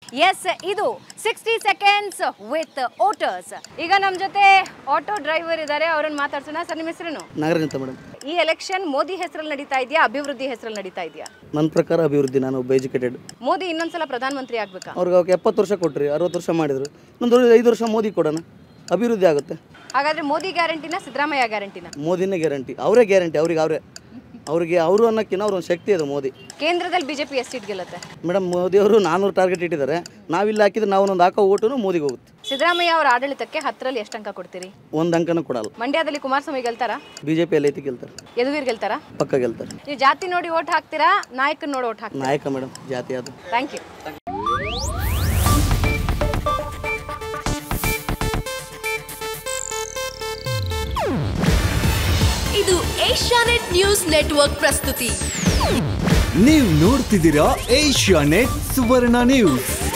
S ಇದು sixty seconds with voters ಈಗ ನಮ್ಮ ಜೊತೆ ಆಟೋ ಡ್ರೈವರ್ ಇದ್ದಾರೆ ಅವ್ರನ್ನ ಮಾತಾಡ್ಸೋಣ ಸರ್ ನಿಮ್ಮ ಹೆಸರೇನು ನಾಗರಿಕ ಅಂತ ಮೇಡಮ್ ಈ ಎಲೆಕ್ಷನ್ ಮೋದಿ ಹೆಸರಲ್ಲಿ ನಡೀತಾ ಇದೆಯಾ ಅಭಿವೃದ್ಧಿ ಹೆಸರಲ್ಲಿ ನಡೀತಾ ಇದೆಯಾ ನನ್ನ ಪ್ರಕಾರ ಅಭಿವೃದ್ಧಿ ನಾನು ಒಬ್ಬ ಎಜುಕೇಟೆಡ್ ಮೋದಿ ಇನ್ನೊಂದ್ಸಲ ಪ್ರಧಾನಮಂತ್ರಿ ಆಗ್ಬೇಕಾ ಅವ್ರಿಗೆ ಅವಾಗ ಎಪ್ಪತ್ತು ವರ್ಷ ಕೊಟ್ರಿ ಅರವತ್ತು ವರ್ಷ ಮಾಡಿದ್ರು ಇನ್ನೊಂದು ಐದು ವರ್ಷ ಮೋದಿ ಕೊಡೋಣ ಅಭಿವೃದ್ಧಿ ಆಗುತ್ತೆ ಹಾಗಾದ್ರೆ ಮೋದಿ ಗ್ಯಾರಂಟಿನ ಸಿದ್ದರಾಮಯ್ಯ ಗ್ಯಾರಂಟಿನ ಮೋದಿನೇ ಗ್ಯಾರಂಟಿ ಅವರೇ ಗ್ಯಾರಂಟಿ ಅವ್ರಿಗೆ ಅವರೇ ಅವ್ರಿಗೆ ಅವರು ಅನ್ನೋಕ್ಕಿಂತ ಅವ್ರ ಒಂದು ಶಕ್ತಿ ಅದು ಮೋದಿ ಕೇಂದ್ರದಲ್ಲಿ ಬಿಜೆಪಿ ಎಷ್ಟು ಸೀಟ್ ಗೆಲ್ಲುತ್ತೆ ಮೇಡಮ್ ಮೋದಿಯವರು ನಾನ್ನೂರು ಟಾರ್ಗೆಟ್ ಇಟ್ಟಿದ್ದಾರೆ ನಾವಿಲ್ಲಿ ಹಾಕಿದ್ರೆ ನಾವು ಒಂದು ಹಾಕೋ ಓಟು ಮೋದಿಗೆ ಹೋಗುತ್ತೆ ಸಿದ್ದರಾಮಯ್ಯ ಅವರ ಆಡಳಿತಕ್ಕೆ ಹತ್ತರಲ್ಲಿ ಎಷ್ಟು ಅಂಕ ಕೊಡ್ತೀರಿ ಒಂದು ಅಂಕನೂ ಕೊಡಲ್ಲ ಮಂಡ್ಯದಲ್ಲಿ ಕುಮಾರಸ್ವಾಮಿ ಗೆಲ್ತಾರಾ ಬಿ ಜೆ ಪಿ ಎಲ್ಲ ಐತಿ ಗೆಲ್ತಾರೆ ಯದುವೀರ್ ಗೆಲ್ತಾರಾ ಪಕ್ಕ ಗೆಲ್ತಾರೆ ನೀವು ಜಾತಿ ನೋಡಿ ಓಟ್ ಹಾಕ್ತೀರಾ ನಾಯಕನ್ ನೋಡಿ ಓಟ್ ಹಾಕ್ತೀರಾ ನಾಯಕ ಮೇಡಮ್ ಜಾತಿ ಅದು ಥ್ಯಾಂಕ್ ಯು ಇದು ಏಷ್ಯಾನೆಟ್ ನ್ಯೂಸ್ ನೆಟ್ವರ್ಕ್ ಪ್ರಸ್ತುತಿ ನೀವು ನೋಡ್ತಿದ್ದೀರಾ ಏಷ್ಯಾ ನೆಟ್ ಸುವರ್ಣ ನ್ಯೂಸ್